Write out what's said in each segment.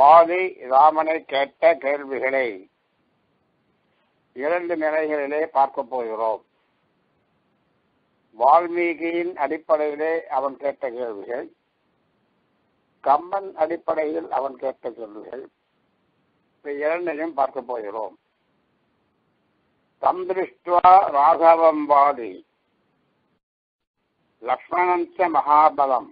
வாலி ராமனை கேட்ட கேள்விகளை இரண்டு நிலைகளிலே பார்க்க போகிறோம் வால்மீகியின் அடிப்படையிலே அவன் கேட்ட கேள்விகள் கம்பன் அடிப்படையில் அவன் கேட்ட கேள்விகள் இந்த இரண்டையும் பார்க்க போகிறோம் தம் திருஷ்டுவா ராகவம் வாதி லக்ஷ்மணஞ்ச மகாபலம்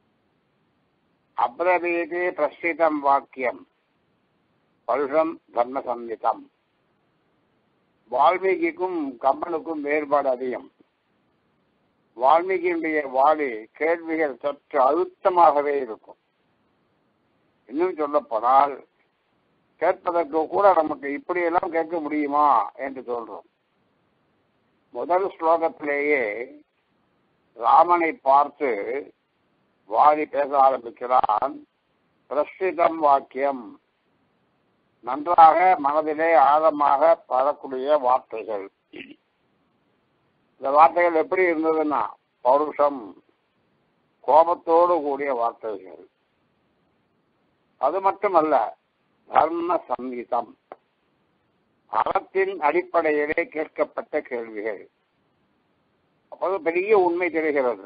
அப்ரவீதி பிரஸ்திதம் வாக்கியம் பருஷம் தர்ம சம்ஹிதம் வால்மீகிக்கும் கம்பனுக்கும் வேறுபாடு அதிகம் வால்மீகியினுடைய வாலி கேள்விகள் சற்று அழுத்தமாகவே இருக்கும் இன்னும் சொல்ல போனால் கேட்பதற்கு கூட நமக்கு இப்படியெல்லாம் கேட்க முடியுமா என்று சொல்றோம் முதல் ஸ்லோகத்திலேயே ராமனை பார்த்து வாதி பேச ஆரம்பிக்கிறான் பிரஸ்திதம் வாக்கியம் நன்றாக மனதிலே ஆழமாக படக்கூடிய வார்த்தைகள் இந்த வார்த்தைகள் எப்படி இருந்ததுன்னா பௌருஷம் கோபத்தோடு கூடிய வார்த்தைகள் அது மட்டுமல்ல தர்ம சங்கீதம் அறத்தின் அடிப்படையிலே கேட்கப்பட்ட கேள்விகள் அப்போது பெரிய உண்மை தெரிகிறது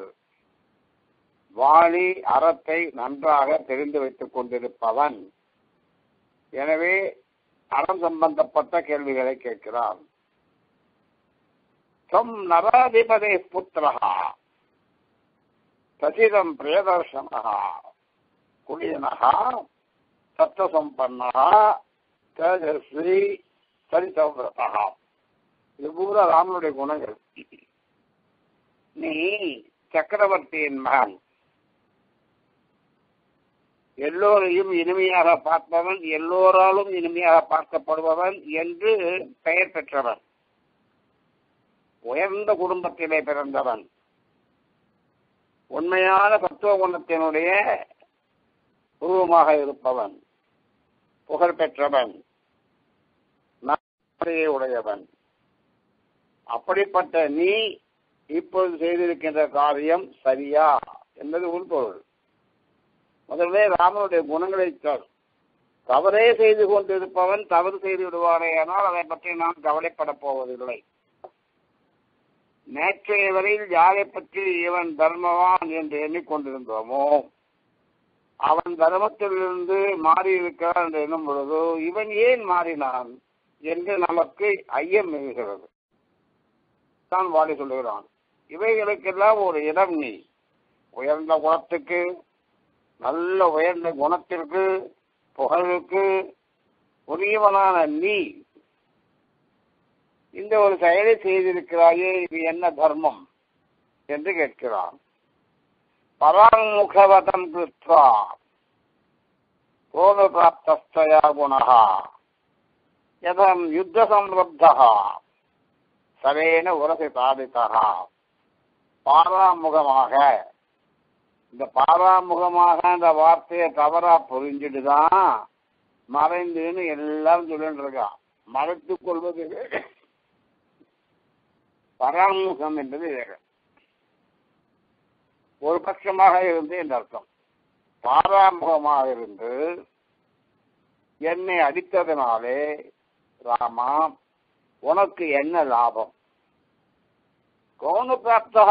வாலி அறத்தை நன்றாக தெரிந்து வைத்துக் கொண்டிருப்பவன் எனவே அறம் சம்பந்தப்பட்ட கேள்விகளை கேட்கிறான் தம் நராதிபதே புத்திரா சசிதம் பிரியதர்ஷனகா குடியனகா சத்தசம்பன்னா தேஜஸ்வி சரிசௌரதா இது பூரா ராமனுடைய குணங்கள் நீ சக்கரவர்த்தியின் மகன் எல்லோரையும் இனிமையாக பார்ப்பவன் எல்லோராலும் இனிமையாக பார்க்கப்படுபவன் என்று பெயர் பெற்றவன் உயர்ந்த குடும்பத்திலே பிறந்தவன் உண்மையான தத்துவ குணத்தினுடைய உருவமாக இருப்பவன் புகழ் பெற்றவன் உடையவன் அப்படிப்பட்ட நீ இப்பொழுது செய்திருக்கின்ற காரியம் சரியா என்பது உள்பொருள் முதல்ல ராமனுடைய குணங்களை சொல் தவறே செய்து கொண்டிருப்பவன் தவறு செய்து விடுவானேயானால் அதை பற்றி நாம் கவலைப்பட போவதில்லை நேற்றைய வரையில் யாரை பற்றி இவன் தர்மவான் என்று எண்ணிக்கொண்டிருந்தோமோ அவன் தர்மத்திலிருந்து மாறி இருக்கிறான் என்று எண்ணும் பொழுது இவன் ஏன் மாறினான் என்று நமக்கு ஐயம் எழுகிறது தான் வாடி சொல்லுகிறான் இவைகளுக்கெல்லாம் ஒரு இடம் நீ உயர்ந்த குணத்துக்கு நல்ல உயர்ந்த குணத்திற்கு புகழுக்கு உரியவனான நீ இந்த ஒரு செயலை செய்திருக்கிறாயே இது என்ன தர்மம் என்று கேட்கிறான் பராமுகவதம் கிருத்வா கோப பிராப்தஸ்தயா குணா யதம் யுத்த சம்ரப்தா சரேன உரசி சாதித்தா பாராமுகமாக இந்த பாராமுகமாக அந்த வார்த்தையை தவறா புரிஞ்சுட்டுதான் மறைந்துன்னு எல்லாரும் சொல்லிட்டு இருக்கான் மறைத்துக் கொள்வது பராமுகம் என்பது வேறு ஒரு பட்சமாக இருந்து என்ற அர்த்தம் பாராமுகமாக இருந்து என்னை அடித்ததனாலே ராமா உனக்கு என்ன லாபம் கௌன பிராப்தா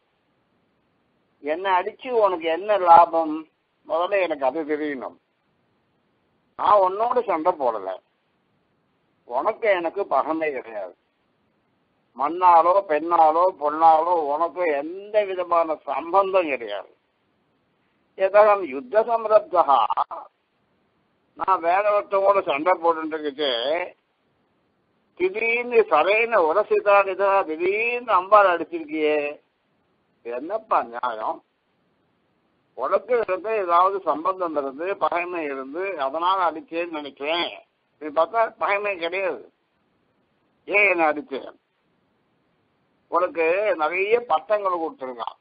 என்னை அடிச்சு உனக்கு என்ன லாபம் முதல்ல எனக்கு அது தெரியணும் நான் உன்னோடு சண்டை போடல உனக்கு எனக்கு பகமை கிடையாது மண்ணாலோ பெண்ணாலோ பொண்ணாலோ உனக்கு எந்த விதமான சம்பந்தம் கிடையாது எதகம் யுத்த சம்ரப்தா நான் வேற ஒருத்தவங்களோட சண்டை போட்டுருக்குச்சு திடீர்னு சரைன உரசிதான் இதா திடீர்னு அம்பாள் அடிச்சிருக்கியே என்னப்பா நியாயம் உனக்கு இருந்து ஏதாவது சம்பந்தம் இருந்து பகைமை இருந்து அதனால அடிச்சேன்னு நினைக்கிறேன் இது பார்த்தா பகைமை கிடையாது ஏன் என்ன அடிச்சேன் உனக்கு நிறைய பட்டங்கள் கொடுத்துருக்கான்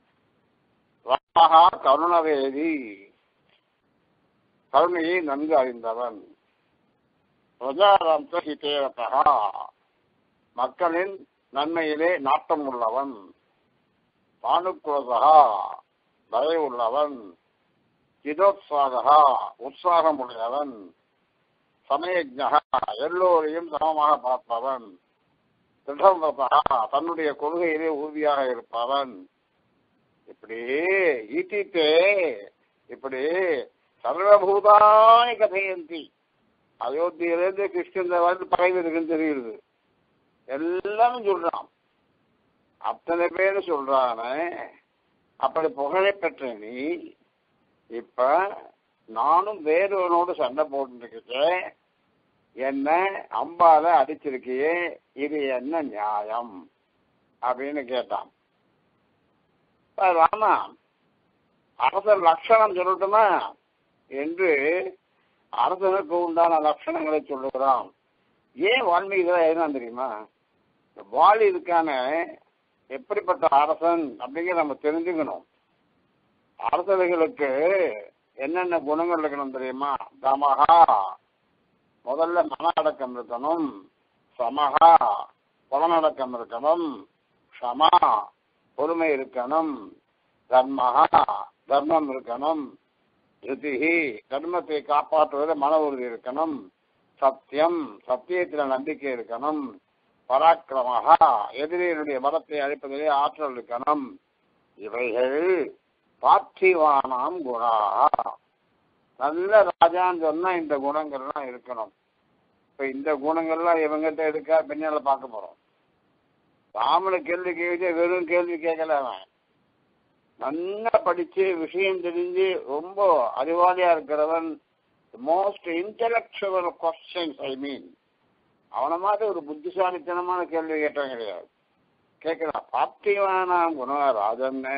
ராமகா கருணவேதி கருணையை நன்கு அறிந்தவன் பிரஜாரந்த ஹிதேரதா மக்களின் நன்மையிலே நாட்டம் உள்ளவன் பானுக்குலதா தயை உள்ளவன் சிதோத்சாகா உற்சாகமுடையவன் சமயஜா எல்லோரையும் சமமாக பார்ப்பவன் திருடம்பதா தன்னுடைய கொள்கையிலே உறுதியாக இருப்பவன் இப்படி ஈட்டித்தே இப்படி சர்வபூதானி கதையந்தி அயோத்தியிலிருந்து கிருஷ்ணன் வந்து பகைவு இருக்குன்னு தெரியுது எல்லாமே சொல்றான் அத்தனை பேர் சொல்றானே அப்படி புகழை பெற்ற நீ இப்ப நானும் வேறொருவனோடு சண்டை போட்டுருக்கேன் என்ன அம்பால அடிச்சிருக்கியே இது என்ன நியாயம் அப்படின்னு கேட்டான் இப்ப ராமா அரசர் லட்சணம் சொல்லட்டுமா என்று அரசனுக்கு உண்டான லட்சணங்களை சொல்லுகிறான் ஏன் வால்மீகி என்ன தெரியுமா இந்த வாலி இருக்கான எப்படிப்பட்ட அரசன் அப்படிங்கிற நம்ம தெரிஞ்சுக்கணும் அரசர்களுக்கு என்னென்ன குணங்கள் இருக்கணும் தெரியுமா தமகா முதல்ல மன அடக்கம் இருக்கணும் சமகா புலனடக்கம் இருக்கணும் க்ஷமா பொறுமை இருக்கணும் தர்மஹா தர்மம் இருக்கணும் யுதிஹி தர்மத்தை காப்பாற்றுவதில் மன உறுதி இருக்கணும் சத்தியம் சத்தியத்துல நம்பிக்கை இருக்கணும் பராக்கிரமஹா எதிரியினுடைய பலத்தை அழிப்பதிலே ஆற்றல் இருக்கணும் இவைகள் பார்த்திவானாம் குணா நல்ல ராஜான்னு சொன்னா இந்த குணங்கள்லாம் இருக்கணும் இப்ப இந்த குணங்கள்லாம் இவங்கிட்ட இருக்கா பின்னால பார்க்க போறோம் ராமனை கேள்வி கேட்டு வெறும் கேள்வி கேட்கல அவன் நல்லா படிச்சு விஷயம் தெரிஞ்சு ரொம்ப அறிவாளியா இருக்கிறவன் most intellectual questions I mean அவன மாதிரி ஒரு புத்திசாலித்தனமான கேள்வி கேட்டவன் கிடையாது கேட்கிறான் பார்த்திவானாம் குண ராஜன்னு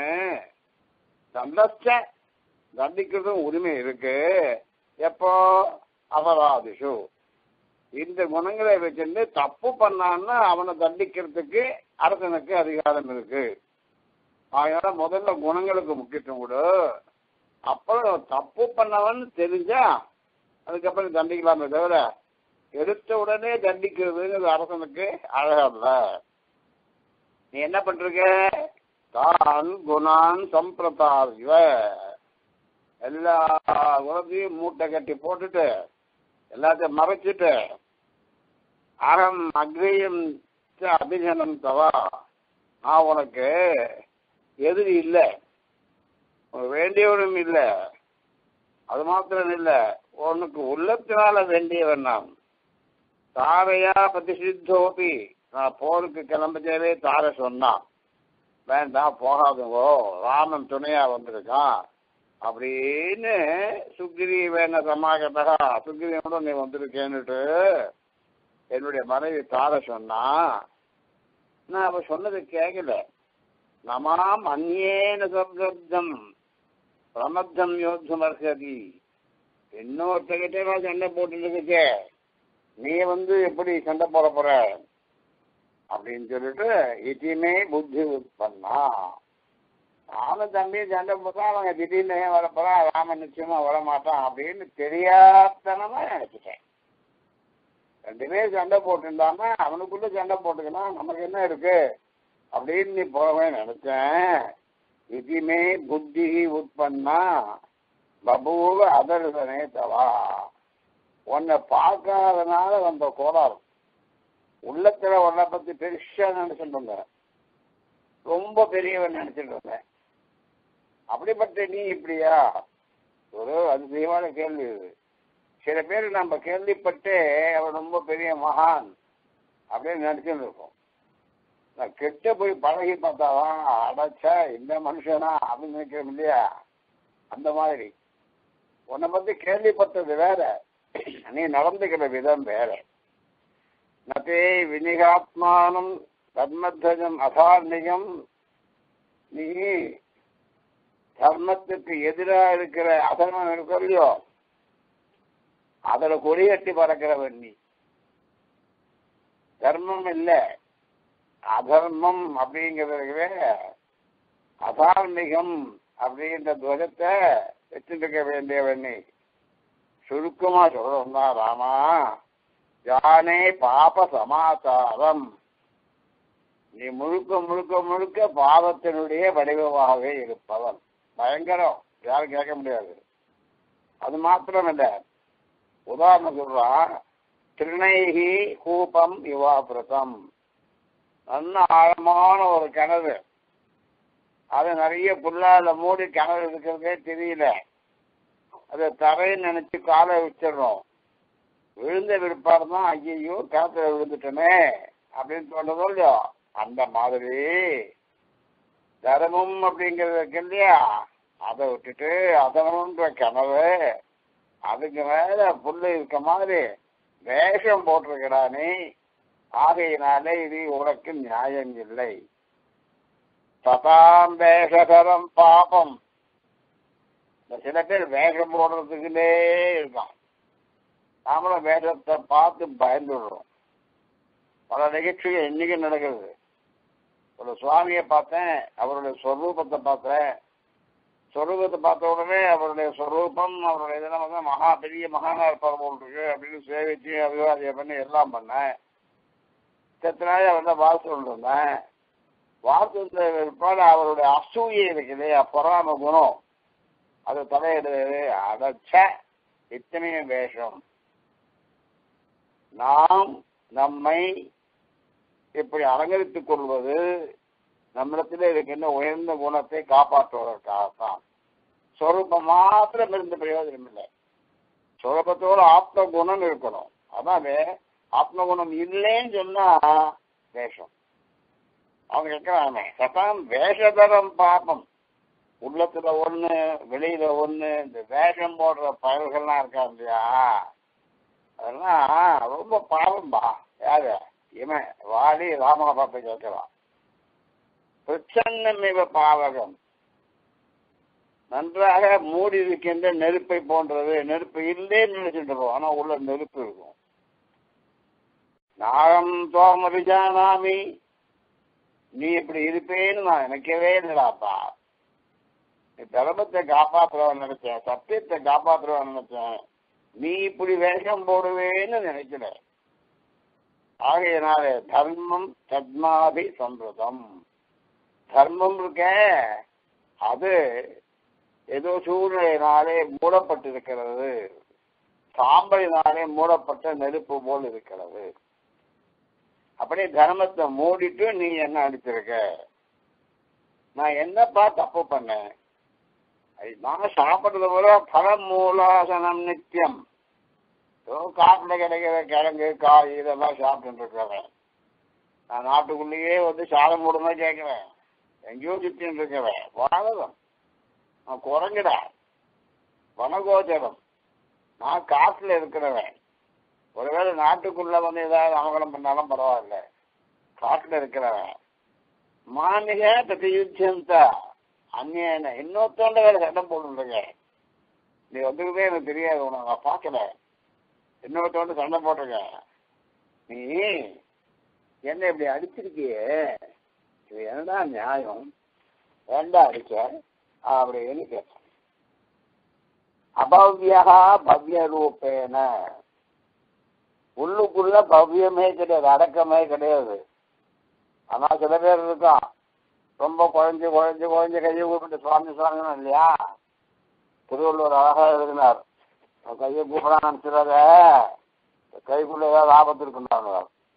தண்டச்ச தண்டிக்கிறதும் உரிமை இருக்கு எப்போ அபராதிஷு இந்த குணங்களை வச்சிருந்து தப்பு பண்ணான்னா அவனை தண்டிக்கிறதுக்கு அரசனுக்கு அதிகாரம் இருக்கு அதனால முதல்ல குணங்களுக்கு முக்கியத்துவம் கொடு அப்புறம் தப்பு பண்ணவன் தெரிஞ்சா அதுக்கப்புறம் தண்டிக்கலாமே தவிர எடுத்த உடனே தண்டிக்கிறதுங்கிறது அரசனுக்கு அழகல்ல நீ என்ன பண்றீங்க தான் குணான் சம்பிரதாரிவ எல்லா குணத்தையும் மூட்டை கட்டி போட்டுட்டு எல்லாத்தையும் மறைச்சிட்டு அகம் அக்ரியம் அபிஜனம் தவா நான் உனக்கு எதிரி இல்லை வேண்டியவனும் இல்லை அது மாத்திரம் இல்லை உனக்கு உள்ளத்தினால வேண்டியவன் நான் தாரையா பிரதிசித்தோபி நான் போருக்கு கிளம்பிச்சாலே தாரை சொன்னான் வேண்டாம் போகாதுங்கோ ராமன் துணையா வந்திருக்கான் அப்படின்னு சுக்ரீவன சமாகத்தகா சுக்ரீவனோட நீ வந்திருக்கேன்னுட்டு என்னுடைய மனைவி தார சொன்னா நான் அவ சொன்னதை கேட்கல நமாம் அந்நேன சப்தம் பிரமத்தம் யோத்தம் அர்ஹதி இன்னொருத்தகிட்டே சண்டை போட்டு இருக்கே நீ வந்து எப்படி சண்டை போட போற அப்படின்னு சொல்லிட்டு இதையுமே புத்தி உட்பண்ணா நானும் தம்பியும் சண்டை போட்டா அவங்க திடீர்னு ஏன் வரப்போறா ராமன் நிச்சயமா வரமாட்டான் அப்படின்னு தெரியாதனமா நினைச்சிட்டேன் ரெண்டு பேரும் சண்டை போட்டுருந்தான்னா அவனுக்குள்ள சண்டை போட்டுக்கலாம் நமக்கு என்ன இருக்கு அப்படின்னு நீ போகவே நினைச்சேன் இதிமே புத்தி உட்பண்ணா பபுவ அதர்சனே தவா உன்னை பார்க்காதனால வந்த கோளாறு உள்ளத்துல உன்னை பத்தி பெருசா நினைச்சிட்டு இருந்தேன் ரொம்ப பெரியவன் நினைச்சிட்டு இருந்தேன் அப்படிப்பட்ட நீ இப்படியா ஒரு அதிசயமான கேள்வி இது சில பேர் நம்ம கேள்விப்பட்டு அவன் ரொம்ப பெரிய மகான் அப்படின்னு நினைச்சுட்டு இருக்கோம் நான் கெட்ட போய் பழகி பார்த்தாதான் அடைச்சா இந்த மனுஷனா அப்படின்னு நினைக்கிறோம் இல்லையா அந்த மாதிரி உன்னை பத்தி கேள்விப்பட்டது வேற நீ நடந்துக்கிற விதம் வேற நதே வினிகாத்மானம் தர்மத்வஜம் அசார்ணிகம் நீ தர்மத்துக்கு எதிராக இருக்கிற அதர்மம் இருக்கோ இல்லையோ அதில் கொடியட்டி பறக்கிறவன் நீ தர்மம் இல்லை அதர்மம் அப்படிங்கிறதுவே அதார்மிகம் அப்படின்ற துவஜத்தை வச்சுருக்க வேண்டியவன் நீ சுருக்கமா சொல்றா ராமா ஜானே பாப சமாச்சாரம் நீ முழுக்க முழுக்க முழுக்க பாவத்தினுடைய வடிவமாகவே இருப்பவன் பயங்கரம் யாரும் கேட்க முடியாது அது மாத்திரம் இல்ல உதாரணம் சொல்றான் திருநைகி கூப்பம் யுவாபிரதம் நல்ல ஆழமான ஒரு கிணறு அது நிறைய புல்லால மூடி கிணறு இருக்கிறதே தெரியல அது தரைன்னு நினைச்சு காலை வச்சிடுறோம் விழுந்த விற்பாடு தான் ஐயையோ கிணத்துல விழுந்துட்டோமே அப்படின்னு சொல்றதோ இல்லையோ அந்த மாதிரி தர்மம் அப்படிங்கிறது இருக்கு இல்லையா அதை விட்டுட்டு அதனம்ன்ற கிணறு அதுக்கு மேல புல்லு இருக்க மாதிரி வேஷம் போட்டிருக்கிறானே ஆகையினாலே இது உனக்கு நியாயம் இல்லை ததாம் வேஷகரம் பாபம் இந்த சில பேர் வேஷம் போடுறதுக்குள்ளே இருக்கான் நாமளும் வேஷத்தை பார்த்து பயந்துடுறோம் பல நிகழ்ச்சிகள் இன்னைக்கு நடக்கிறது ஒரு சுவாமியை பார்த்தேன் அவருடைய ஸ்வரூபத்தை பார்த்தேன் ஸ்வரூபத்தை பார்த்த உடனே அவருடைய ஸ்வரூபம் அவருடைய இதெல்லாம் வந்து மகா பெரிய மகானா இருப்பார் போல் இருக்கு அப்படின்னு சேவிச்சு அபிவாதியம் பண்ணி எல்லாம் பண்ணேன் செத்த நாள் அவர்கிட்ட வாழ்த்து இருந்தேன் வாழ்த்து இருப்பாடு அவருடைய அசூயை இருக்குது பொறாம குணம் அது தலையிடுது அடைச்ச இத்தனையும் வேஷம் நாம் நம்மை இப்படி அலங்கரித்துக் கொள்வது நம்மிடத்திலே இருக்கின்ற உயர்ந்த குணத்தை காப்பாற்றுவதற்காகத்தான் சொரூபம் மாத்திரம் இருந்து பிரயோஜனம் இல்லை சொரூபத்தோட ஆத்ம குணம் இருக்கணும் அதான் ஆத்ம குணம் இல்லைன்னு சொன்னா வேஷம் அவங்க கேட்கிறாங்க சட்டாம் வேஷதரம் பாப்பம் உள்ளத்துல ஒண்ணு வெளியில ஒண்ணு இந்த வேஷம் போடுற பயல்கள்லாம் இருக்கா இல்லையா அதெல்லாம் ரொம்ப பாவம்பா யாரு இவன் வாடி ராமனை பார்த்து கேட்கலாம் பிரச்சன்னமிவ பாவகம் நன்றாக மூடி இருக்கின்ற நெருப்பை போன்றது நெருப்பு இல்லேன்னு நினைச்சிட்டு இருப்போம் ஆனா உள்ள நெருப்பு இருக்கும் நாகம் தோமரிஜானாமி நீ இப்படி இருப்பேன்னு நான் நினைக்கவே இல்லடாப்பா நீ தர்மத்தை காப்பாற்றுறவன் நினைச்சேன் சத்தியத்தை காப்பாற்றுறவன் நினைச்சேன் நீ இப்படி வேஷம் போடுவேன்னு நினைக்கல ஆகையினால தர்மம் தத்மாபி சம்பிரதம் தர்மம் இருக்க அது ஏதோ சூழ்நிலையினாலே மூடப்பட்டிருக்கிறது சாம்பலினாலே மூடப்பட்ட நெருப்பு போல் இருக்கிறது அப்படியே தர்மத்தை மூடிட்டு நீ என்ன அடிச்சிருக்க நான் என்னப்பா தப்பு பண்ணேன் நான் சாப்பிட்றது போல பலம் மூலாசனம் நித்தியம் ஏதோ காட்டில் கிடைக்கிற கிழங்கு காய் இதெல்லாம் சாப்பிட்டு இருக்கிறேன் நான் நாட்டுக்குள்ளேயே வந்து சாதம் போடுமா கேட்கிறேன் எங்கேயோ சுத்தின்னு இருக்கிறேன் வாழதம் நான் குரங்கிடா வனகோச்சரம் நான் காட்டுல இருக்கிறவன் ஒருவேளை நாட்டுக்குள்ள வந்து ஏதாவது அவங்களம் பண்ணாலும் பரவாயில்ல காட்டுல இருக்கிறவன் மாநில பிரதியுத்தந்தா அந்நியன இன்னொருத்தோண்ட வேலை சட்டம் போட்டுருங்க நீ வந்துருக்கே எனக்கு தெரியாது உனக்கு நான் பார்க்கல இன்னொருத்தோண்டு சண்டை போட்டிருக்க நீ என்ன இப்படி அடிச்சிருக்கியே இது என்னடா நியாயம் ஏண்டா அடிச்ச அப்படின்னு கேட்டேன் அபவ்யா பவ்ய ரூபேன உள்ளுக்குள்ள பவ்யமே கிடையாது அடக்கமே கிடையாது ஆனா சில பேர் இருக்கான் ரொம்ப குழஞ்சு குழஞ்சு குழஞ்சு கையை கூப்பிட்டு சுவாமி சுவாமின்னு இல்லையா திருவள்ளுவர் அழகா எழுதினார் கையை கூப்பிடான்னு நினைச்சிடாத கைக்குள்ள ஏதாவது ஆபத்து இருக்குன்றாங்க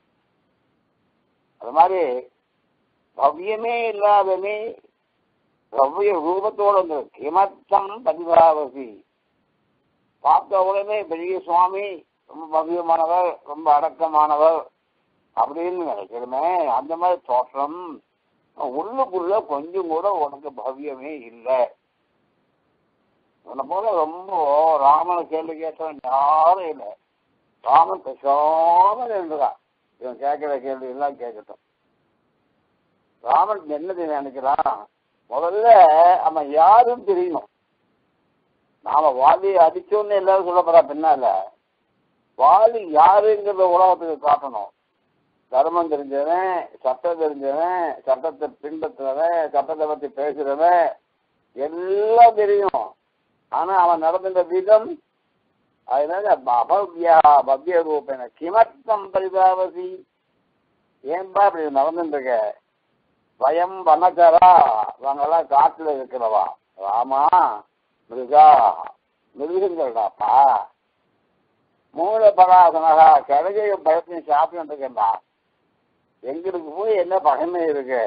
அது மாதிரி பவ்யமே இல்லாதமே பவ்ய ரூபத்தோடு வந்து கிமத்தம் பதிவாவசி பார்த்த உடனே பெரிய சுவாமி ரொம்ப பவ்யமானவர் ரொம்ப அடக்கமானவர் அப்படின்னு நினைக்கிறோமே அந்த மாதிரி தோற்றம் உள்ளுக்குள்ள கொஞ்சம் கூட உனக்கு பவ்யமே இல்லை உன்னை போல ரொம்ப ராமனை கேள்வி கேட்டவன் யாரும் இல்லை ராமன் பேசாம இருந்துதான் இவன் கேட்கிற கேள்வி எல்லாம் கேட்கட்டும் ராமன் என்னது நினைக்கிறான் முதல்ல அவன் யாரும் தெரியணும் நாம வாலி அடிச்சோன்னு எல்லாரும் சொல்ல போறா பின்னால வாலி யாருங்கிறத உலகத்துக்கு காட்டணும் தர்மம் தெரிஞ்சவன் சட்டம் தெரிஞ்சவன் சட்டத்தை பின்பற்றுறவன் சட்டத்தை பத்தி பேசுறவன் எல்லாம் தெரியும் ஆனா அவன் நடந்துட்ட விதம் அதனால அபவ்யா பவ்ய ரூபேன கிமர்த்தம் பரிதாவசி ஏன்பா இப்படி நடந்துட்டு இருக்க பயம் வனச்சரா இவங்கெல்லாம் காட்டுல இருக்கிறவா ராமா மிருகா மிருகங்கள்டாப்பா மூல பராசனகா கிழகையும் பழத்தையும் சாப்பிட்டு இருக்கேன்டா எங்களுக்கு போய் என்ன பகமை இருக்கு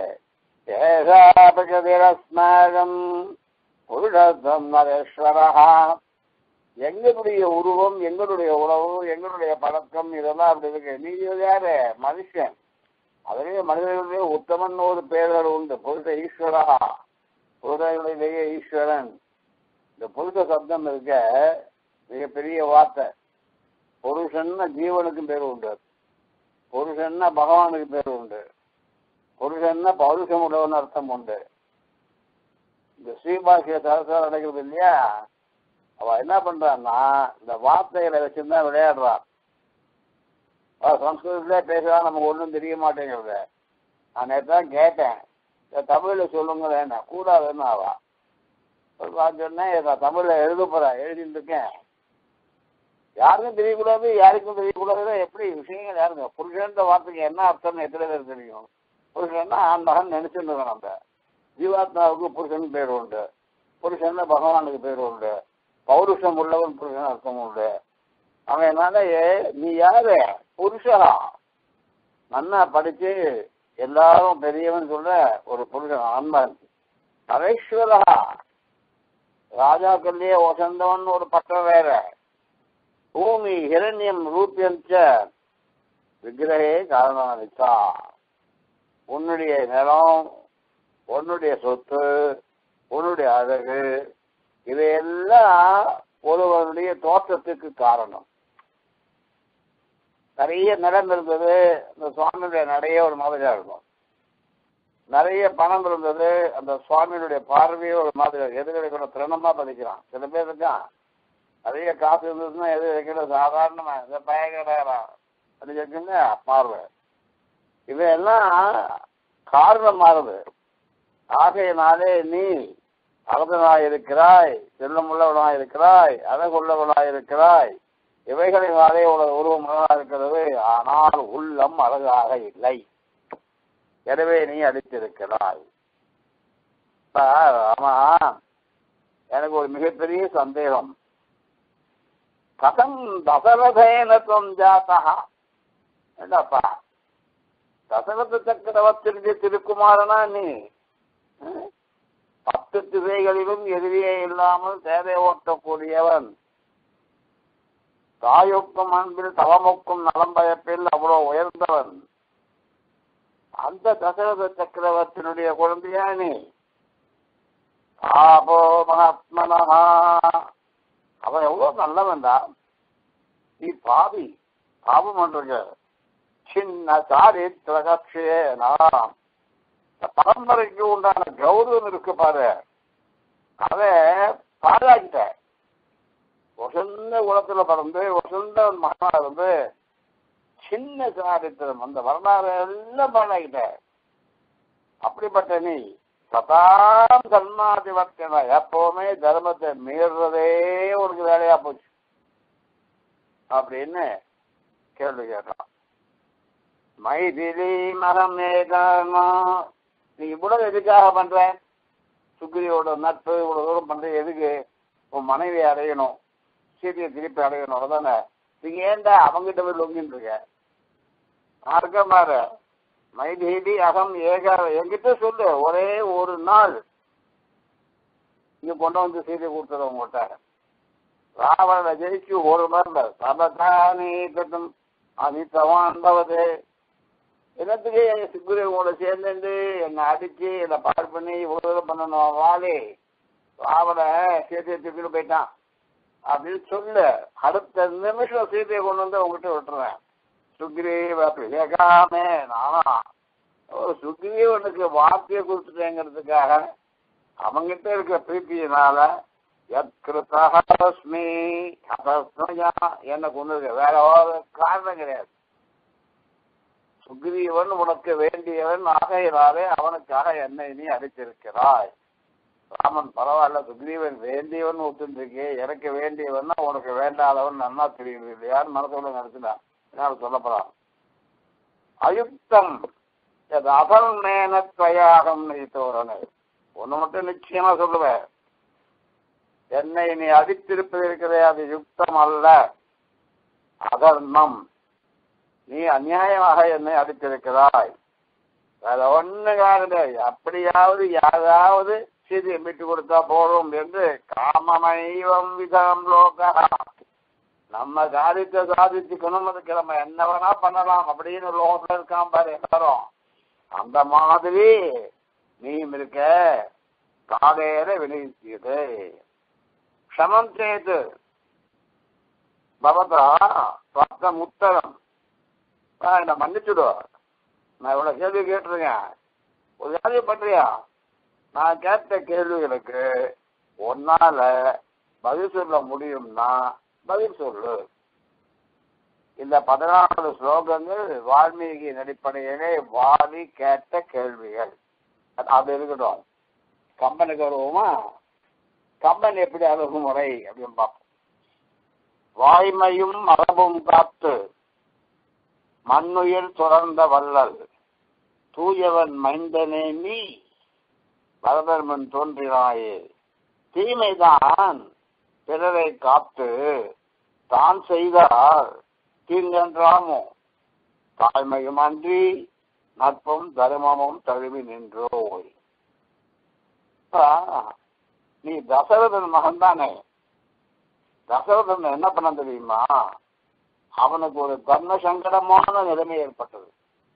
ஏகாபகதிரஸ்மாகம் புருஷத்தம் நரேஸ்வரஹா எங்களுடைய உருவம் எங்களுடைய உறவு எங்களுடைய பழக்கம் இதெல்லாம் அப்படி இருக்கு நீ யாரு மனுஷன் அதிலேயே மனிதர்களுடைய உத்தமன் ஒரு பெயர்கள் உண்டு புருஷ ஈஸ்வரா புருஷர்களுடைய ஈஸ்வரன் இந்த புருஷ சப்தம் இருக்க மிகப்பெரிய வார்த்தை புருஷன்னா ஜீவனுக்கும் பேர் உண்டு புருஷன்னா பகவானுக்கு பேர் உண்டு புருஷன்னா பௌருஷம் உள்ளவன் அர்த்தம் உண்டு இந்த ஸ்ரீபாஷிய சரசாரம் நடக்கிறது இல்லையா அவ என்ன பண்றான்னா இந்த வார்த்தைகளை வச்சுதான் விளையாடுறான் அவ சம்ஸ்கிருதத்திலே பேசுறா நமக்கு ஒன்றும் தெரிய மாட்டேங்கிறது நான் நேற்று தான் கேட்டேன் இந்த தமிழ்ல சொல்லுங்களேன் கூடாதுன்னு அவா நான் சொன்னேன் இதை தமிழ்ல எழுத போறேன் எழுதிட்டு இருக்கேன் யாருக்கும் தெரியக்கூடாது யாருக்கும் தெரியக்கூடாது எப்படி விஷயங்கள் யாருங்க புருஷன்ற வார்த்தைக்கு என்ன அர்த்தம்னு எத்தனை பேர் தெரியும் புருஷன்னா ஆண் மகன் நினைச்சுட்டு இருக்கோம் நம்ம ஜீவாத்மாவுக்கு புருஷன் பேர் உண்டு புருஷன் பகவானுக்கு பேர் உண்டு பௌருஷம் உள்ளவன் புருஷன் அர்த்தம் உண்டு அவனால நீ யாரு புருஷா நன்னா படிச்சு எல்லாரும் பெரியவன் சொல்ற ஒரு புருஷன் ஆண்மன் நரேஸ்வரா ராஜாக்கள்லயே வசந்தவன் ஒரு பட்டம் வேற பூமி ஹிரண்யம் ரூபியஞ்ச விக்கிரகே காரணானிச்சா உன்னுடைய நிலம் உன்னுடைய சொத்து உன்னுடைய அழகு இவையெல்லாம் ஒருவருடைய தோற்றத்துக்கு காரணம் நிறைய நிலம் இருந்தது அந்த சுவாமியுடைய நடையே ஒரு மாதிரியா இருக்கும் நிறைய பணம் இருந்தது அந்த சுவாமியுடைய பார்வையே ஒரு மாதிரி இருக்கும். எது கிடைக்கிற திறனமா பதிக்கிறான் சில பேர் இருக்கான் நிறைய காசு இருந்ததுன்னா எது வைக்கிற சாதாரணமா இந்த பய கிடையாது அது இருக்குங்க பார்வை இவையெல்லாம் காரணம் மாறுது ஆகையினாலே நீ அழகனாய் இருக்கிறாய் செல்லமுள்ளவனாய் இருக்கிறாய் அழகுள்ளவனாய் இருக்கிறாய் இவைகளினாலே உனது உருவம் அழகாக இருக்கிறது ஆனால் உள்ளம் அழகாக இல்லை எனவே நீ அடித்திருக்கிறாய் இப்ப, ஆமா எனக்கு ஒரு மிகப்பெரிய சந்தேகம் கதம் தசரதேன துவம் ஜாத்தா என்னப்பா தசரத சக்கரவர்த்தியுடைய திருக்குமாரனா நீ ம்? பத்து திசைகளிலும் எதிரியே இல்லாமல் தேவை ஓட்டக்கூடியவன் தாயொக்கும் அன்பில் தவமொக்கும் நலம் பயப்பில் அவ்வளவு உயர்ந்தவன் அந்த தசரத சக்கரவர்த்தியினுடைய குழந்தையா நீ ஆபோ மகாத்மனஹா அவன் எவ்வளவு நல்லவன்டா நீ பாவி பாவம் பண்றீங்க சின்ன சாரித்திர கட்சியேனா பரம்பரைக்கு உண்டான கௌரவம் இருக்கு பாரு அத பாழாக்கிட்ட வசந்த குலத்துல பிறந்து வசந்த மகனா இருந்து சின்ன சாரித்திரம் அந்த வரலாறு எல்லாம் பாழாக்கிட்ட அப்படிப்பட்ட நீ சதாம் தர்மாதிபத்தியனா எப்பவுமே தர்மத்தை மீறுறதே உனக்கு வேலையா போச்சு அப்படின்னு கேள்வி கேட்டான் மைதிலி மரம் ஏகாமா நீ இவ்வளவு எதுக்காக பண்ற சுக்ரியோட நட்பு இவ்வளவு தூரம் பண்ற எதுக்கு உன் மனைவி அடையணும் சீதையை திருப்பி அடையணும் அவ்வளவுதானே நீங்க ஏன்டா அவங்கிட்ட போய் லொங்கின்னு இருக்க நான் இருக்க மாறு மைதீதி அகம் ஏக என்கிட்ட சொல்லு ஒரே ஒரு நாள் இங்க கொண்டு வந்து சீதை கொடுத்தது உங்கள்கிட்ட ராவண ஜெயிச்சு ஒரு மருந்து சபதானி கட்டும் அனித்தவான் பவது என்னத்துக்கு என் சிக்குரி உங்களோட சேர்ந்துட்டு என்னை அடிச்சு என்னை பாடு பண்ணி இவ்வளவு தூரம் பண்ணணும் வாலி ராவண சீதையை தூக்கிட்டு போயிட்டான் அப்படின்னு சொல்லு அடுத்த நிமிஷம் சீதையை கொண்டு வந்து உங்ககிட்ட விட்டுறேன் சுக்ரீவ பிழகாமே நானா ஒரு சுக்ரீவனுக்கு வார்த்தையை கொடுத்துட்டேங்கிறதுக்காக அவங்கிட்ட இருக்கிற பிரீத்தியினால யத்கிருத்தஸ்மி அதஸ்மயா என்ன கொண்டு இருக்க வேற ஒரு காரணம் கிடையாது சுக்ரீவன் உனக்கு வேண்டியவன் ஆகையினாலே அவனுக்காக என்னை நீ அடித்திருக்கிறாய் ராமன் பரவாயில்ல சுக்ரீவன் வேண்டியவன் ஒத்துருக்கே எனக்கு வேண்டியவன்னா உனக்கு வேண்டாதவன் நன்னா தெரியுது இல்லையான்னு மனசுல நினைச்சுட்டான் என்னால் சொல்லப்படாம் அயுக்தம் அபர்ணேன துவயாகம் நீ தோரணை ஒண்ணு மட்டும் நிச்சயமா சொல்லுவேன் என்னை நீ அடித்திருப்பது இருக்கிறதே அது யுக்தம் அல்ல அதர்மம் நீ அநியாயமாக என்னை அடித்திருக்கிறாய் வேற ஒண்ணு காரணம் அப்படியாவது யாராவது சீதையை மீட்டு கொடுத்தா போதும் என்று காமமைவம் விதம் லோகா நம்ம காரியத்தை சாதிச்சுக்கணும் அதுக்கு நம்ம என்ன வேணா பண்ணலாம் அப்படின்னு லோகத்துல இருக்கான் பாரு எல்லாரும் அந்த மாதிரி நீயும் இருக்க காலையில வினைத்தியது க்ஷமம் செய்து பவதா பத்தம் உத்தரம் என்ன மன்னிச்சுடும் நான் இவ்வளவு கேள்வி கேட்டிருக்கேன் ஒரு காரியம் பண்றியா நான் கேட்ட கேள்விகளுக்கு உன்னால பதில் சொல்ல முடியும்னா பதில் சொல்லு இந்த பதினாறு ஸ்லோகங்கள் வால்மீகி அடிப்படையிலே வாலி கேட்ட கேள்விகள் அது இருக்கட்டும் கம்பனுக்கு வருவோமா கம்பன் எப்படி அணுகுமுறை அப்படின்னு பார்ப்போம் வாய்மையும் மரபும் காத்து மண்ணுயிர் துறந்த வள்ளல் தூயவன் மைந்தனே நீ பரதர்மன் தோன்றினாயே தீமைதான் பிறரை காத்து தான் செய்தால் தீங்கன்றாமோ தாய்மையும் அன்றி நட்பும் தர்மமும் தழுவி நின்றோய் நீ தசரதன் மகன் தானே தசரதன் என்ன பண்ண தெரியுமா அவனுக்கு ஒரு தர்ம சங்கடமான நிலைமை ஏற்பட்டது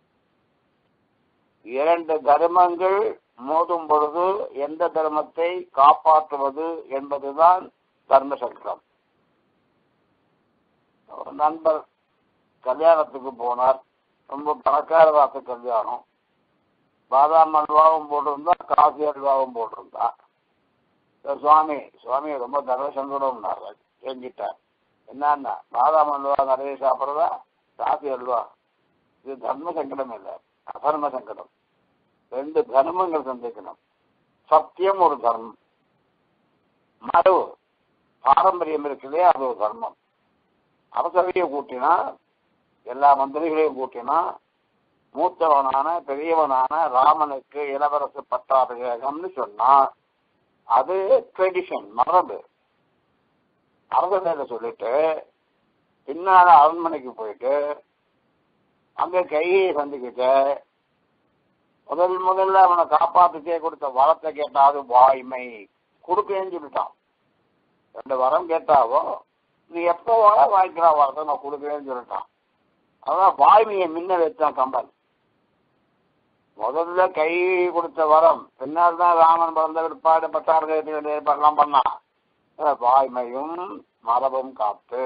இரண்டு தர்மங்கள் மோதும் பொழுது எந்த தர்மத்தை காப்பாற்றுவது என்பதுதான் தர்ம சங்கடம் நண்பர் கல்யாணத்துக்கு போனார் ரொம்ப பணக்கார வாக்கு கல்யாணம் பாதாம் அல்வாவும் போட்டிருந்தா காஃபி அல்வாவும் போட்டிருந்தா சுவாமி சுவாமி ரொம்ப தர்ம சங்கடம்னார் செஞ்சிட்டார் என்னன்னா பாதாம் அல்வா நிறைய சாப்பிட்றதா காஃபி அல்வா இது தர்ம சங்கடம் இல்லை அதர்ம சங்கடம் ரெண்டு தர்மங்கள் சந்திக்கணும் சத்தியம் ஒரு தர்மம் மரபு பாரம்பரியம் இருக்குல்லையா அது ஒரு தர்மம் அரசவையை கூட்டினா எல்லா மந்திரிகளையும் கூட்டினா மூத்தவனான பெரியவனான ராமனுக்கு இளவரசு பட்டாபிஷேகம்னு சொன்னா அது ட்ரெடிஷன் மரபு அரசவேலை சொல்லிட்டு பின்னால அரண்மனைக்கு போயிட்டு அங்க கையை சந்திக்கிட்டு முதல் முதல்ல அவனை காப்பாத்துக்கே கொடுத்த வரத்தை கேட்டாது வாய்மை கொடுக்கேன்னு சொல்லிட்டான் ரெண்டு வரம் கேட்டாவோ நீ எப்போ வர வாங்கிக்கிறா வரத்தை நான் கொடுக்குறேன்னு சொல்லிட்டான் அதான் வாய்மையை முன்ன வச்சான் கம்பன் முதல்ல கை கொடுத்த வரம் பின்னால் தான் ராமன் பிறந்த பிற்பாடு பட்டார்கள் ஏற்பாடுலாம் பண்ணான் வாய்மையும் மரபும் காத்து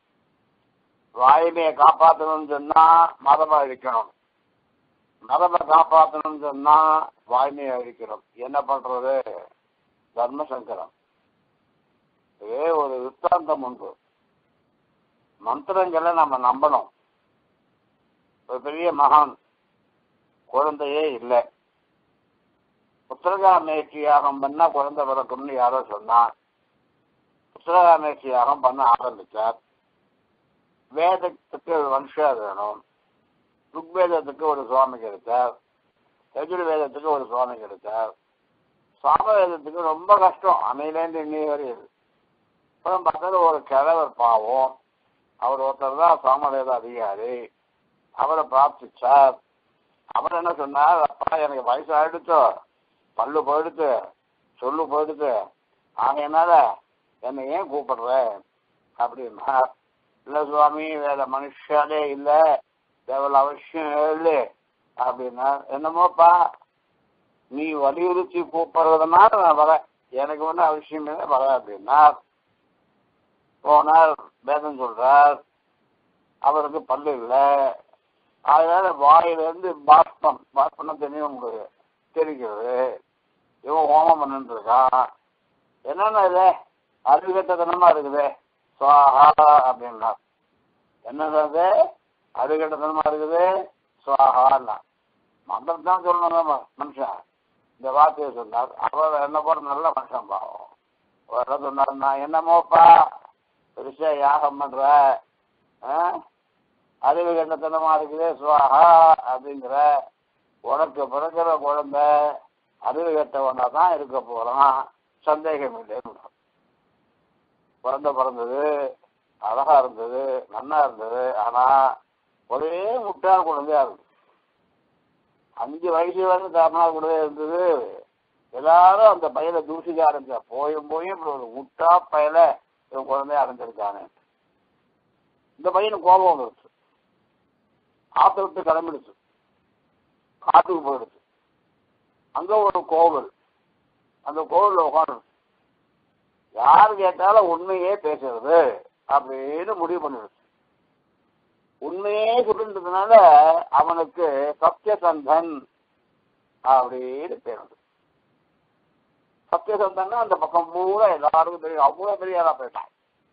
வாய்மையை காப்பாற்றணும்னு சொன்னா மரபை அழிக்கணும் மரபை காப்பாற்றணும்னு சொன்னா வாய்மையை அழிக்கணும் என்ன பண்றது தர்மசங்கரம் இதே ஒரு வித்தாந்தம் உண்டு மந்திரங்களை நம்ம நம்பணும் ஒரு பெரிய மகான் குழந்தையே இல்லை புத்திரகாமேட்சி யாகம் பண்ணா குழந்தை பிறக்கும்னு யாரோ சொன்னா புத்திரகாமேட்சி யாகம் பண்ண ஆரம்பிச்சார் வேதத்துக்கு ஒரு மனுஷா வேணும் ருக்வேதத்துக்கு ஒரு சுவாமி கிடைச்சார் எஜுர்வேதத்துக்கு ஒரு சுவாமி கிடைச்சார் சாமவேதத்துக்கு ரொம்ப கஷ்டம் அன்னையிலேருந்து இன்னைய வரையும் அப்புறம் பார்த்தது ஒரு கிழவர் பாவம் அவர் ஒருத்தர் தான் சாமவேத அதிகாரி அவரை பிரார்த்திச்சார் அவர் என்ன சொன்னார் அப்பா எனக்கு வயசு ஆயிடுச்சோ பல்லு போயிடுச்சு சொல்லு போயிடுச்சு ஆகையினால என்னை ஏன் கூப்பிடுற அப்படின்னா இல்லை சுவாமி வேற மனுஷாலே இல்லை தேவல அவசியம் எழுது அப்படின்னா என்னமோப்பா நீ வலியுறுத்தி கூப்பிடுறதுனால நான் வரேன் எனக்கு ஒன்றும் அவசியம் இல்லை வரேன் அப்படின்னா போனார் வேதம் சொல்றார் அவருக்கு பல்லு இல்லை அதனால வாயிலிருந்து பாஷ்பம் பாஷ்பம் தெரியும் உங்களுக்கு தெரிகிறது இவன் ஹோமம் பண்ணிட்டு இருக்கான் என்னென்ன இது அறிவுகட்டத்தனமா இருக்குது சுவாஹா அப்படின்னா என்னது அது அறிவுகட்டத்தனமா இருக்குது சுவாஹான்னா மந்திரம் தான் சொல்லணும் மனுஷன் இந்த வார்த்தையை சொன்னார் அவர் என்ன போற நல்ல மனுஷன் பாவம் என்ன சொன்னார் நான் என்னமோப்பா பெருசா யாகம் பண்ற அறிவு கண்டத்தனமா இருக்குது சுவாஹா அப்படிங்கிற உனக்கு பிறக்கிற குழந்தை அறிவு கட்டவனா தான் இருக்க போறான் சந்தேகம் இல்லை குழந்தை பிறந்தது அழகா இருந்தது நன்னா இருந்தது ஆனா ஒரே முட்டாள் குழந்தையா இருந்தது அஞ்சு வயசு வரைக்கும் தாமனார் கூடவே இருந்தது எல்லாரும் அந்த பையனை தூசிக்க ஆரம்பிச்சா போயும் போயும் இப்படி ஒரு முட்டா பையல இவன் குழந்தைய அடைஞ்சிருக்கானு இந்த பையனுக்கு கோபம் வந்துருச்சு ஆத்த விட்டு கிளம்பிடுச்சு காட்டுக்கு போயிடுச்சு அங்க ஒரு கோவில் அந்த கோவில்ல உட்காந்து யார் கேட்டாலும் உண்மையே பேசுறது அப்படின்னு முடிவு பண்ணிடுச்சு உண்மையே சொல்லின்றதுனால அவனுக்கு சத்தியசந்தன் அப்படின்னு பேர் வந்து சத்தியசந்தன் அந்த பக்கம் பூரா எல்லாருக்கும் தெரியும் அவ்வளவு பெரிய ஆளா போயிட்டான்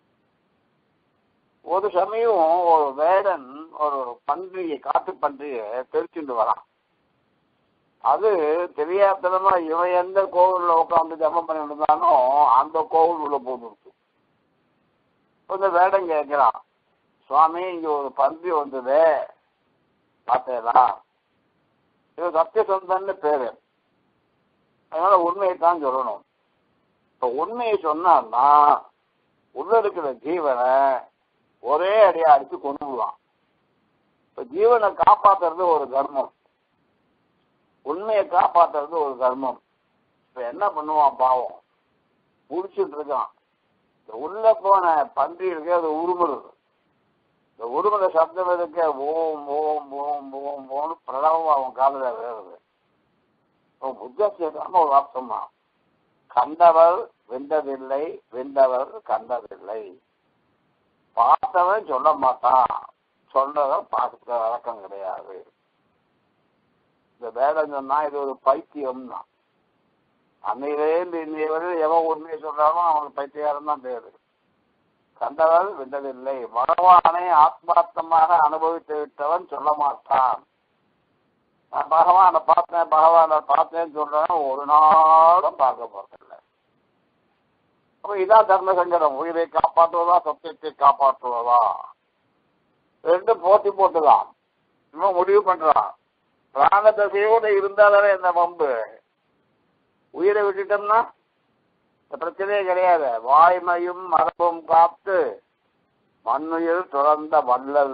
ஒரு சமயம் ஒரு வேடன் ஒரு பன்றியை காட்டு பன்றியை தெரிச்சுட்டு வரான் அது தெரியாதனமா இவன் எந்த கோவில்ல உட்காந்து ஜபம் பண்ணிட்டு இருந்தானோ அந்த கோவில் உள்ள போட்டுருக்கு இந்த வேடம் கேட்கிறான் சுவாமி இங்க ஒரு பன்றி வந்தது பார்த்தேலா இது சத்தியசந்தன்னு பேரு அதனால உண்மையை தான் சொல்லணும் இப்ப உண்மையை சொன்னான்னா உள்ள இருக்கிற ஜீவனை ஒரே அடியா அடிச்சு கொண்டு விடுவான் இப்ப ஜீவனை காப்பாத்துறது ஒரு தர்மம் உண்மையை காப்பாத்துறது ஒரு தர்மம் இப்ப என்ன பண்ணுவான் பாவம் புடிச்சிட்டு இருக்கான் இந்த உள்ள போன பன்றி இருக்கு அது உருமுறது இந்த உருமுற சப்தம் இருக்க ஓம் ஓம் ஓம் ஓம் ஓம் பிரணவம் அவன் காலில் வேறுது அவன் புத்த சேர்க்காம ஒரு வார்த்தமா கண்டவர் வென்றதில்லை வென்றவர் கண்டதில்லை பார்த்தவன் சொல்ல மாட்டான் சொல்றவன் பார்க்க வழக்கம் கிடையாது இந்த வேடம் சொன்னா இது ஒரு பைத்தியம்னா அன்னையிலேருந்து இன்னைய வரையும் எவன் உண்மையை சொல்றானோ அவனுக்கு பைத்தியாரம் தான் பேரு கண்டவர் வென்றதில்லை பகவானை ஆத்மார்த்தமாக அனுபவித்து விட்டவன் சொல்ல மாட்டான் நான் பகவானை பார்த்தேன் பகவானை பார்த்தேன்னு சொல்றேன் ஒரு நாளும் பார்க்க போறதில்லை அப்ப இதான் தர்ம சங்கடம் உயிரை காப்பாற்றுவதா சத்தியத்தை காப்பாற்றுவதா ரெண்டும் போட்டி போட்டுதான் இவன் முடிவு பண்றான் பிராண தசையோட இருந்தாலே இந்த வம்பு உயிரை விட்டுட்டோம்னா இந்த பிரச்சனையே கிடையாது வாய்மையும் மரபும் காத்து மண்ணுயிர் துறந்த வள்ளல்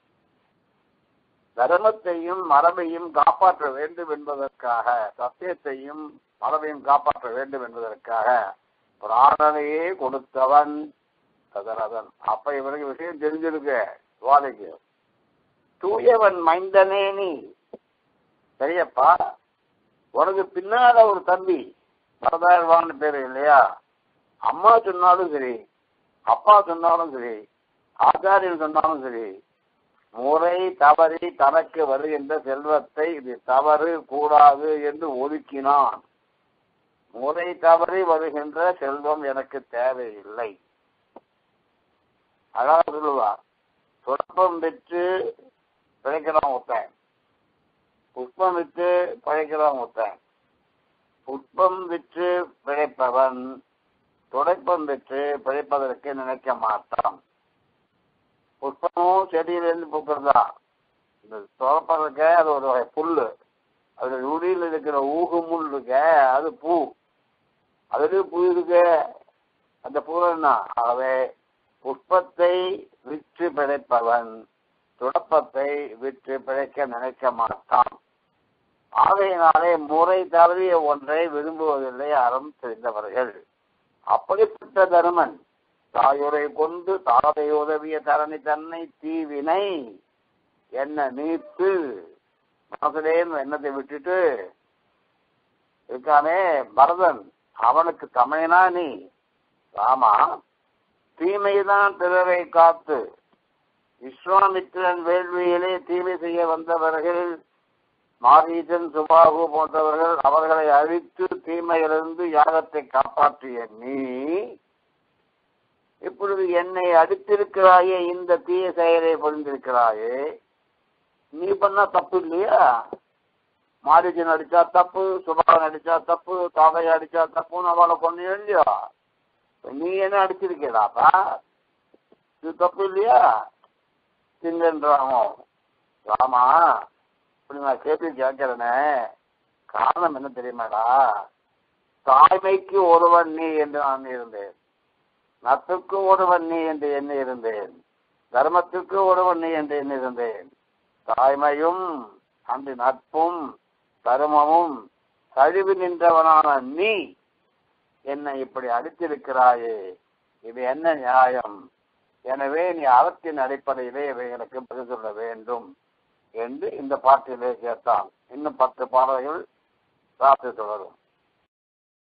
தர்மத்தையும் மரபையும் காப்பாற்ற வேண்டும் என்பதற்காக சத்தியத்தையும் மரபையும் காப்பாற்ற வேண்டும் என்பதற்காக பிராணனையே கொடுத்தவன் ததரதன் அப்ப இவனுக்கு விஷயம் தெரிஞ்சிருக்கு சுவாதிக்கு தூயவன் மைந்தனே நீ சரியப்பா உனக்கு பின்னால ஒரு தம்பி வரதாழ்வான்னு பேரு இல்லையா அம்மா சொன்னாலும் சரி அப்பா சொன்னாலும் சரி ஆச்சாரியன் சொன்னாலும் சரி முறை தவறி தனக்கு வருகின்ற செல்வத்தை இது தவறு கூடாது என்று ஒதுக்கினான் முறை தவறி வருகின்ற செல்வம் எனக்கு தேவையில்லை அழகா சொல்லுவார் சொற்பம் பெற்று பிழைக்கிறான் ஒருத்தன் புஷ்பம் விற்று பிழைக்கிறான் ஒருத்தன் புஷ்பம் விற்று பிழைப்பவன் துடைப்பம் விற்று பிழைப்பதற்கு நினைக்க மாட்டான் புஷ்பமும் செடியிலிருந்து பூக்கிறதா இந்த துறப்பம் இருக்க அது ஒரு வகை புல்லு அதுல நுடியில் இருக்கிற ஊகு முள் இருக்க அது பூ அதுலயும் பூ இருக்கு அந்த பூ என்ன ஆகவே புஷ்பத்தை விற்று பிழைப்பவன் துடப்பத்தை விற்று பிழைக்க நினைக்க மாட்டான் ஆகையினாலே முறை தவறிய ஒன்றை விரும்புவதில்லை அறம் தெரிந்தவர்கள் அப்படிப்பட்ட தருமன் தாயுரை கொண்டு தாதை உதவிய தரணி தன்னை தீவினை என்ன நீத்து மனசுலே எண்ணத்தை விட்டுட்டு இருக்கானே பரதன் அவனுக்கு தமையனா நீ ராமா தீமைதான் பிறரை காத்து விஸ்வாமித்திரன் வேள்வியிலே தீமை செய்ய வந்தவர்கள் மாரீசன் சுபாகு போன்றவர்கள் அவர்களை அழித்து தீமையிலிருந்து யாகத்தை காப்பாற்றிய நீ இப்பொழுது என்னை அடித்திருக்கிறாயே இந்த தீய செயலை புரிந்திருக்கிறாயே நீ பண்ணா தப்பு இல்லையா மாரிஜன் அடிச்சா தப்பு சுபாகன் அடிச்சா தப்பு தாவை அடிச்சா தப்புன்னு அவளை கொண்டு இல்லையா நீ என்ன அடிச்சிருக்கேடாப்பா இது தப்பு இல்லையா திங்கன்றாமோ ராமா இப்படி நான் கேள்வி கேட்கிறேனே காரணம் என்ன தெரியுமாடா தாய்மைக்கு ஒருவன் நீ என்று நான் இருந்தேன் நத்துக்கு ஒருவன் நீ என்று எண்ணி இருந்தேன் தர்மத்துக்கு ஒருவன் நீ என்று எண்ணி இருந்தேன் தாய்மையும் அன்று நட்பும் தருமமும் கழிவு நின்றவனான நீ என்னை இப்படி அடித்திருக்கிறாயே இது என்ன நியாயம் எனவே நீ அறத்தின் அடிப்படையிலே இவைகளுக்கு பதில் சொல்ல வேண்டும் என்று இந்த பாட்டிலே கேட்டான் இன்னும் பத்து பாடல்கள் ராத்திரி தொடரும்